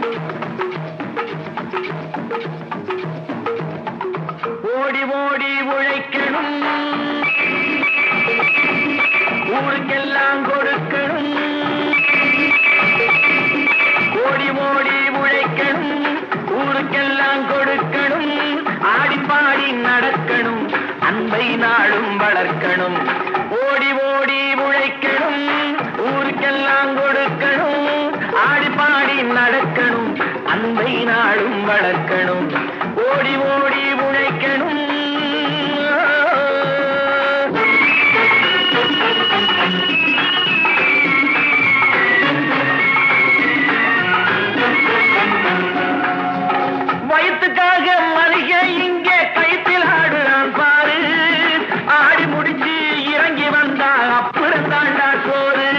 ஓடி ஓடி உழைக்கணும் ஊருக்கெல்லாம் கொடுக்கணும் ஓடி ஓடி உழைக்கணும் ஊருக்கெல்லாம் கொடுக்கணும் ஆடி பாடி நடக்கணும் அன்பை நாளும் வளர்க்கணும் ஓடி ஓடி உழைக்கணும் ஊருக்கெல்லாம் கொடுக்கணும் ஆடி பாடி நடக்கணும் அன்பை நாளும் வளர்க்கணும் ஓடி ஓடி உழைக்கணும் வயிற்றுக்காக மனுஷன் இங்கே கைத்தில் ஆடுறான் பாரு ஆடி முடிச்சு இறங்கி வந்தா அப்புறம் தாண்டா சோறு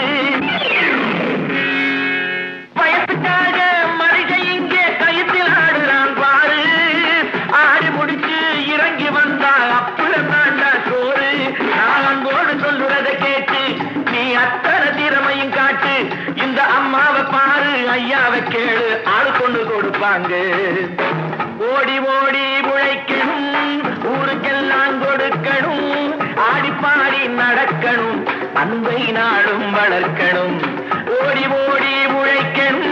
வயசுக்காக மனுஷன் இங்கே கைத்தில் ஆடுறான் பாரு ஆடி முடிச்சு இறங்கி வந்தா அப்புறம் தாண்டா சோறு நான் அன்போடு சொல்லுறதை கேட்டு நீ அத்தனை திறமையும் காட்டு இந்த அம்மாவை பாரு ஐயாவை கேளு ஆள் கொண்டு கொடுப்பாங்க ஓடி ஓடி உழைக்கணும் ஊருக்கெல்லாம் கொடுக்கணும் ஆடி பாடி நடக்கணும் அன்பை நாளும் வளர்க்கணும் ஓடி ஓடி உழைக்கணும்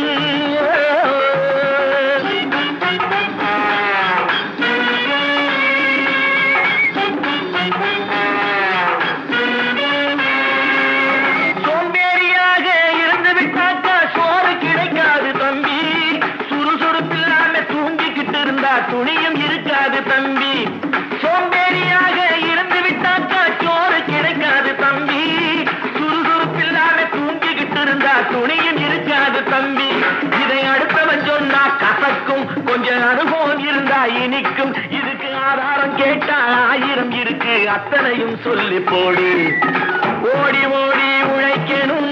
சோம்பேறியாக இருந்து விட்டாக்கா சோறு கிடைக்காது தம்பி சுறுசுறுப்பில்லாம தூங்கிக்கிட்டு இருந்தா துணியும் இருக்காது தம்பி சோம்பேறியாக இருந்து விட்டாக்கா சோறு கிடைக்காது தம்பி சுறுசுறுப்பில்லாம தூங்கிக்கிட்டு இருந்தா துணியும் இருக்காது தம்பி இதை அடுத்தவன் சொன்னா கசக்கும் கொஞ்சம் அனுபவம் இருந்தா இனிக்கும் இதுக்கு ஆதாரம் கேட்டா ஆயிரம் இருக்கு அத்தனையும் சொல்லி போடு ஓடி ஓடி உழைக்கணும்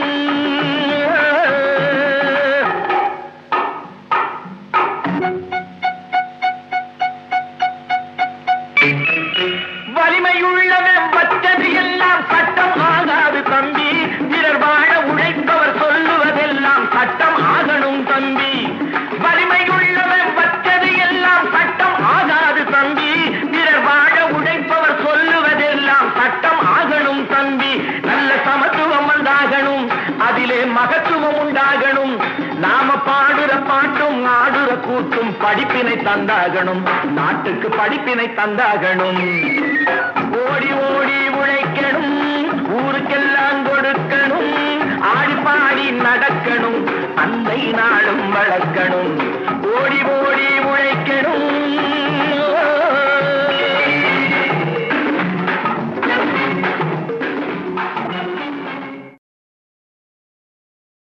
வலிமையுள்ளவன் வச்சது எல்லாம் சட்டம் ஆகாது தம்பி பிறர் வாழ உழைப்பவர் சொல்லுவதெல்லாம் சட்டம் ஆகணும் தம்பி வலிமையுள்ளவன் வச்சது எல்லாம் சட்டம் ஆகாது தம்பி பிறர் வாழ உழைப்பவர் சொல்லுவதெல்லாம் சட்டம் ஆகணும் தம்பி நல்ல சமத்துவம் உண்டாகணும் அதிலே மகத்துவம் உண்டாகணும் நாம பாடுற பாட்டும் ஆடுற கூத்தும் படிப்பினை தந்தாகணும் நாட்டுக்கு படிப்பினை தந்தாகணும் ஓடி ஓடி உழைக்கணும் ஊருக்கெல்லாம் கொடுக்கணும் ஆடி பாடி நடக்கணும் அன்னை நாளும் வளர்க்கணும்